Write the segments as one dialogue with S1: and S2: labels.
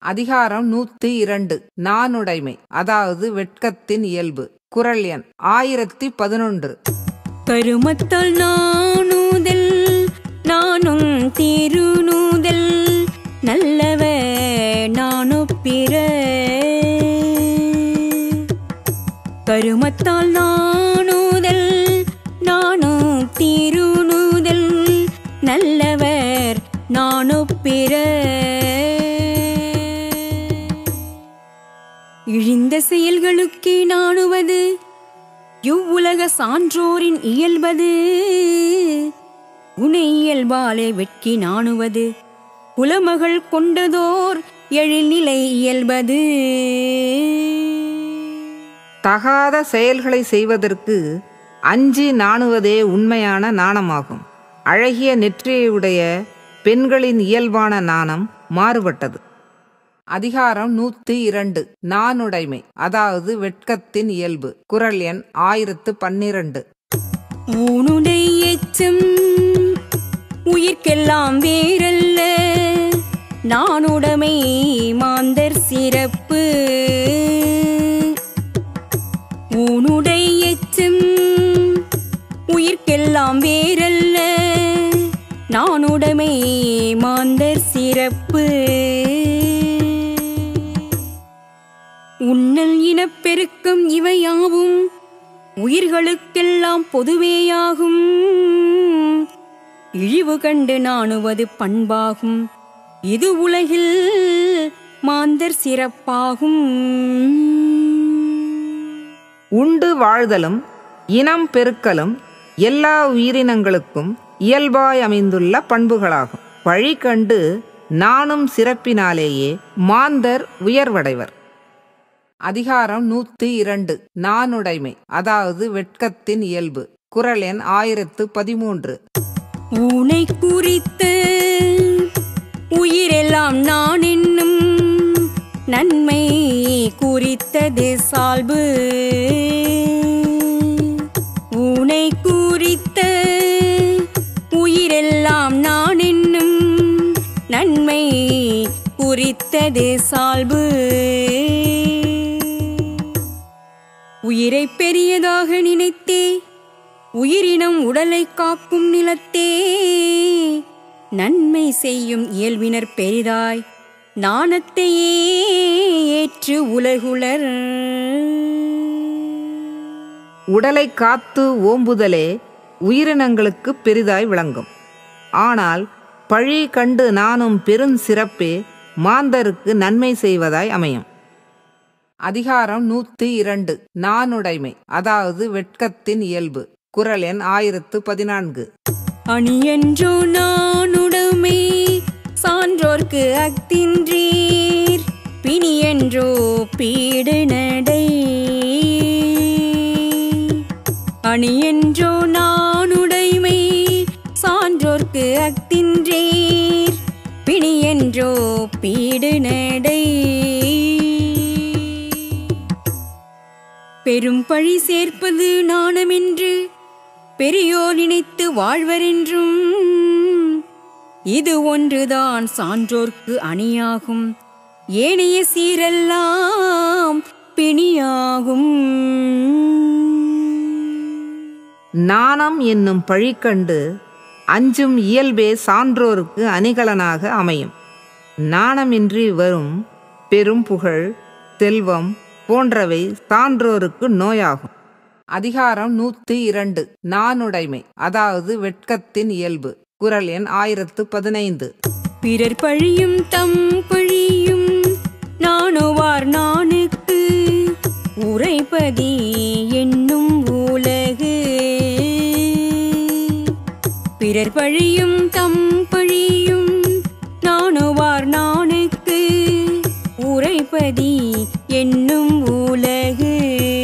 S1: அதிகாரம் நூத்தி இரண்டு நானுடைமை அதாவது வெட்கத்தின் இயல்பு குரல் எண் ஆயிரத்தி பதினொன்று
S2: கருமத்தால் நாணுதல் நானும் திருநூதல் நல்லவ நானு பிற கருமத்தால் நாணுதல் நானும் திருநூதல் நல்லவர் நானு பிற இழிந்த செயல்களுக்கே நாணுவது இவ்வுலக சான்றோரின் இயல்பது உனை இயல்பாலே வெட்கி நாணுவது குலமகள் கொண்டதோர் எழில்நிலை இயல்பது
S1: தகாத செயல்களை செய்வதற்கு அஞ்சி நாணுவதே உண்மையான நாணமாகும் அழகிய நெற்றியுடைய பெண்களின் இயல்பான நாணம் மாறுபட்டது அதிகாரம் நூத்தி இரண்டு நானுடைமை அதாவது வெட்கத்தின் இயல்பு குரல் எண் ஆயிரத்து பன்னிரண்டு
S2: ஊனுடை எச்சம் உயிர்க்கெல்லாம் வேறல்ல நானுடைமை மாந்தர் சிறப்பு ஊனுடை எச்சம் உயிர்க்கெல்லாம் வேறல்ல நானுடைமை மாந்தர் சிறப்பு உன்னல் இனப்பெருக்கம் இவையாவும் உயிர்களுக்கெல்லாம் பொதுவேயாகும் இழிவு கண்டு நாணுவது பண்பாகும் இது உலகில் மாந்தர் சிறப்பாகும்
S1: உண்டு வாழ்தலும் இனம் பெருக்கலும் எல்லா உயிரினங்களுக்கும் இயல்பாய் அமைந்துள்ள பண்புகளாகும் பழி கண்டு நானும் சிறப்பினாலேயே மாந்தர் உயர்வடைவர் அதிகாரம் நூத்தி இரண்டு நானுடைமை அதாவது வெட்கத்தின் இயல்பு குரல் எண் ஆயிரத்து பதிமூன்று
S2: ஊனை குறித்த உயிரெல்லாம் நான் என்னும் நன்மை குறித்தது சால்பு ஊனை குறித்த உயிரெல்லாம் நான் என்னும் நன்மை குறித்தது சால்பு உயிரை பெரியதாக நினைத்தே உயிரினம் உடலை காக்கும் நிலத்தே நன்மை செய்யும் இயல்பினர் பெரிதாய் நாணத்தையே ஏற்று உலகுளர்
S1: உடலை காத்து ஓம்புதலே உயிரினங்களுக்கு பெரிதாய் விளங்கும் ஆனால் பழி கண்டு நானும் பெருஞ்சிறப்பே மாந்தருக்கு நன்மை செய்வதாய் அமையும் அதிகாரம் நூத்தி இரண்டு நானுடைமை அதாவது வெட்கத்தின் இயல்பு குரல் எண் ஆயிரத்து பதினான்கு
S2: அணியன்றோ நானுடைமை சான்றோர்க்கு அக்தின்றீர் பிணியன்றோ பீடு நடை அணியன்றோ நானுடைமை சான்றோர்க்கு அக்தின்றீர் பிணியன்றோ பீடு நடை பெரும் பழி சேர்ப்பது நாணமென்று பெரியோர் நினைத்து வாழ்வரென்றும் இது ஒன்றுதான் சான்றோர்க்கு அணியாகும் ஏனைய சீரெல்லாம் பிணியாகும்
S1: நாணம் என்னும் பழி கண்டு அஞ்சும் இயல்பே சான்றோருக்கு அணிகலனாக அமையும் நாணமின்றி வரும் பெரும் புகழ் செல்வம் போன்றவை சான்றோருக்கு நோயாகும் அதிகாரம் நூத்தி இரண்டு நானுடைமை அதாவது வெட்கத்தின் இயல்பு குரல் எண் ஆயிரத்து பதினைந்து
S2: பிறர் பழியும் தம் பழியும் நாணுவார் நானுக்கு உரைப்பதி என்னும் உலகு பிறர் பழியும் தம் பழியும் நாணுவார் நானுக்கு உரைப்பதி என்னும் உலகு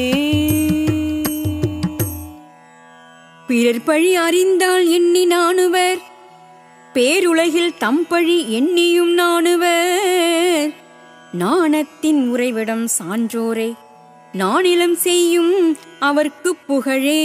S2: பிறர் பழி அறிந்தால் எண்ணி நாணுவர் பேருலகில் தம் பழி எண்ணியும் நாணுவர் நாணத்தின் உறைவிடம் சான்றோரே நானிலம் செய்யும் அவர்க்கு புகழே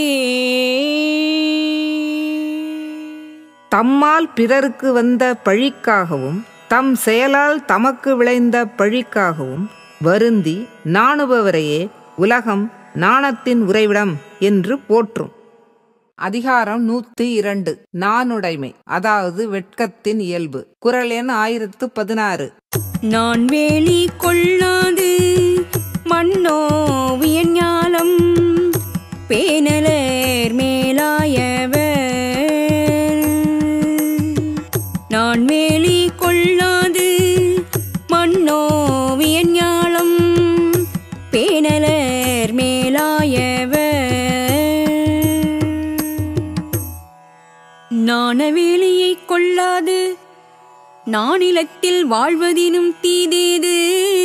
S1: தம்மால் பிறருக்கு வந்த பழிக்காகவும் தம் செயலால் தமக்கு விளைந்த பழிக்காகவும் வருந்தி நாணுபவரையே உலகம் நாணத்தின் உறைவிடம் என்று போற்றும் அதிகாரம் நூத்தி இரண்டு நானுடைமை அதாவது வெட்கத்தின் இயல்பு குரல் எண் ஆயிரத்து பதினாறு
S2: நான் வேலி கொள்ளாது மண்ணோவியன் ஞாலம் பேனலர் மேலாயவர் நான் வேலி கொள்ளாது மண்ணோவியன் ஞாலம் பேனலர் மேலாயவர் நாணவேலியை கொள்ளாது நானிலத்தில் வாழ்வதினும் தீதேது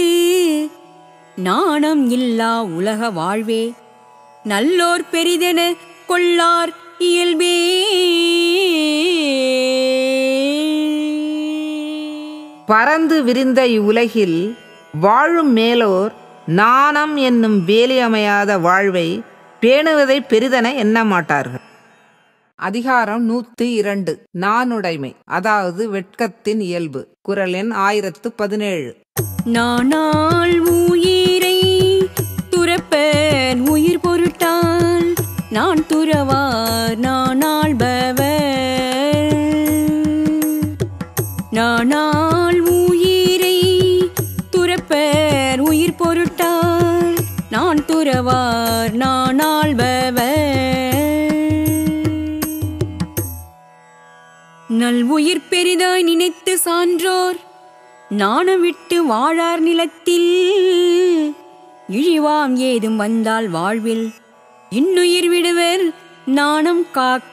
S2: நாணம் இல்லா உலக வாழ்வே நல்லோர் பெரிதென கொள்ளார் இயல்பே
S1: பறந்து விரிந்த இவ்வுலகில் வாழும் மேலோர் நாணம் என்னும் வேலியமையாத வாழ்வை பேணுவதை பெரிதென எண்ண மாட்டார்கள் அதிகாரம் நூத்தி இரண்டு நானுடைமை அதாவது வெட்கத்தின் இயல்பு குரல் எண் ஆயிரத்து பதினேழு
S2: நானால் உயிரை துறப்பன் உயிர் பொருட்டால் நான் துறவார் நான் ஆள்பவர் நானால் உயிரை துறப்பர் உயிர் பொருட்டால் நான் துறவார் நான் ஆள்பவர் நல் உயிர் பெரிதாய் நினைத்து சான்றோர் நாணம் விட்டு வாழார் நிலத்தில் இழிவாம் ஏதும் வந்தால் வாழ்வில் இன்னுயிர் விடுவர் நாணம் காக்க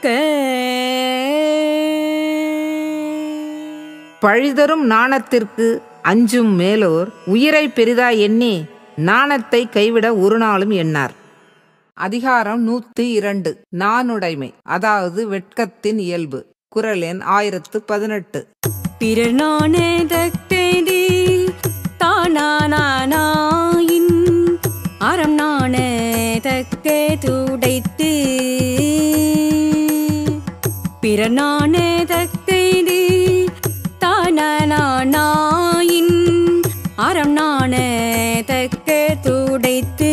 S1: பழிதரும் நாணத்திற்கு அஞ்சும் மேலோர் உயிரை பெரிதா எண்ணி நாணத்தை கைவிட ஒரு நாளும் எண்ணார் அதிகாரம் நூத்தி இரண்டு நானுடைமை அதாவது வெட்கத்தின் இயல்பு குரல் எண் ஆயிரத்து பதினெட்டு
S2: பிறர் நாணதக்கது தானானாயின் அறம் நாணதக்க துடைத்து பிறர் நாணதக்கது தானானாயின் அறம் நாணதக்க துடைத்து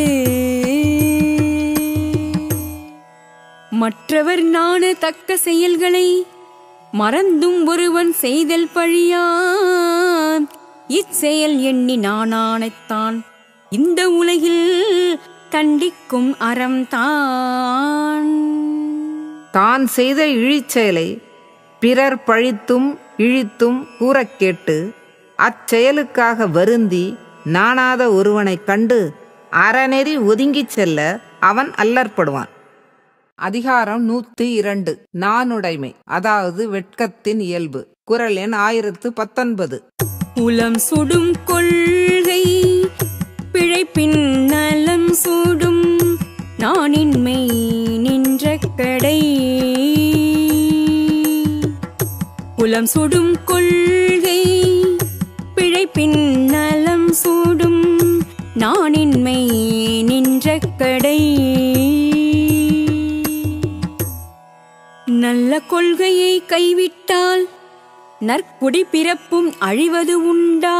S2: மற்றவர் நாணத்தக்க செயல்களை மறந்தும் ஒருவன் செய்தல் பழியான் இச்செயல் எண்ணி நானானைத்தான் இந்த உலகில் கண்டிக்கும் அறம் தான்
S1: தான் செய்த இழிச்செயலை பிறர் பழித்தும் இழித்தும் கூறக் கேட்டு அச்செயலுக்காக வருந்தி நாணாத ஒருவனைக் கண்டு அறநெறி ஒதுங்கிச் செல்ல அவன் அல்லற்படுவான் அதிகாரம் நூத்தி இரண்டு நானுடைமை அதாவது வெட்கத்தின் இயல்பு குரல் எண் ஆயிரத்து பத்தொன்பது
S2: உலம் சுடும் கொள்கை பிழைப்பின் நலம் சூடும் நானின்மை நின்ற கடை உலம் சுடும் கொள்கை பிழைப்பின் நலம் சூடும் நானின்மை நின்ற கடை நல்ல கொள்கையை கைவிட்டால் நற்குடி பிறப்பும் அழிவது உண்டா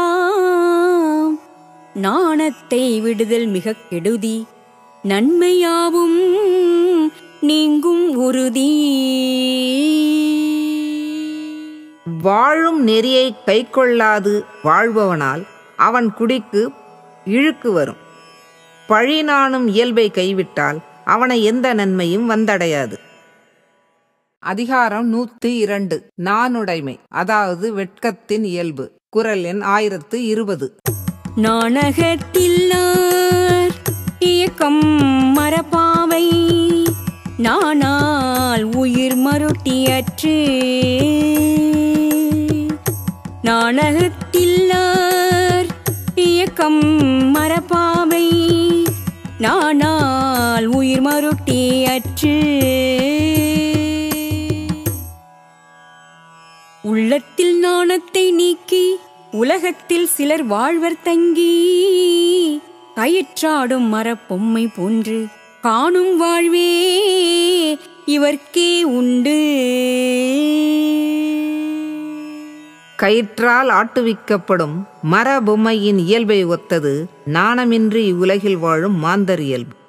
S2: நாணத்தை விடுதல் மிக கெடுதி நன்மையாவும் நீங்கும் உறுதி
S1: வாழும் நெறியை கைக்கொள்ளாது வாழ்பவனால் அவன் குடிக்கு இழுக்கு வரும் பழி நாணும் இயல்பை கைவிட்டால் அவனை எந்த நன்மையும் வந்தடையாது அதிகாரம் நூத்தி இரண்டு நானுடைமை அதாவது வெட்கத்தின் இயல்பு குரல் எண் ஆயிரத்து இருபது
S2: நாணகத்தில்லார் இயக்கம் மரபாவை நானால் உயிர் மருட்டியற்று நாணகத்தில்லார் இயக்கம் மரபாவை நானால் உயிர் மருட்டியற்று உள்ளத்தில் நாணத்தை நீக்கி உலகத்தில் சிலர் வாழ்வர் தங்கி கயிற்றாடும் மரப்பொம்மை போன்று காணும் வாழ்வே இவர்க்கே உண்டு
S1: கயிற்றால் ஆட்டுவிக்கப்படும் மர பொம்மையின் இயல்பை ஒத்தது நாணமின்றி இவ்வுலகில் வாழும் மாந்தர் இயல்பு